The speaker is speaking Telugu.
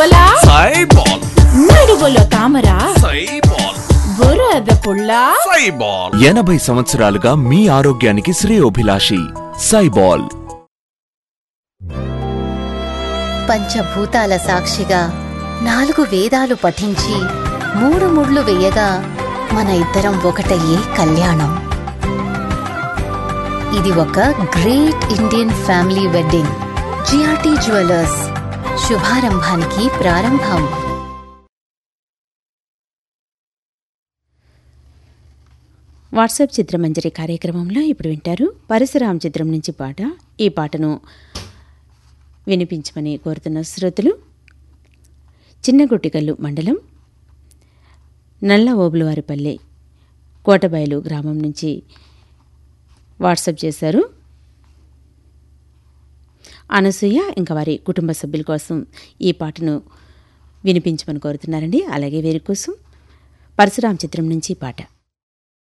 బొబ్బలా సైబాల్ నడువులో తామర సైబాల్ బురద పుల్ల సైబాల్ ఎనభై సంవత్సరాలుగా మీ ఆరోగ్యానికి శ్రేయోభిలాషి సైబాల్ పంచభూతాల సాక్షిగా నాలుగు వేదాలు పఠించి మూడు ముళ్ళు వేయగా మన ఇద్దరం ఒకటయ్యే కళ్యాణం ఇది ఒక great Indian family wedding GRT jewellers శుభారంభానికి ప్రారంభం వాట్సాప్ చిత్రమంజరి కార్యక్రమంలో ఇప్పుడు వింటారు పరశురాం చిత్రం నుంచి పాట ఈ పాటను వినిపించమని కోరుతున్న శ్రోతలు చిన్నగుట్టికల్లు మండలం నల్ల ఓబులవారిపల్లె కోటబయలు గ్రామం నుంచి వాట్సాప్ చేశారు అనసూయ ఇంకా వారి కుటుంబ సభ్యుల కోసం ఈ పాటను వినిపించమని కోరుతున్నారండి అలాగే వీరి కోసం పరశురాం చిత్రం నుంచి పాట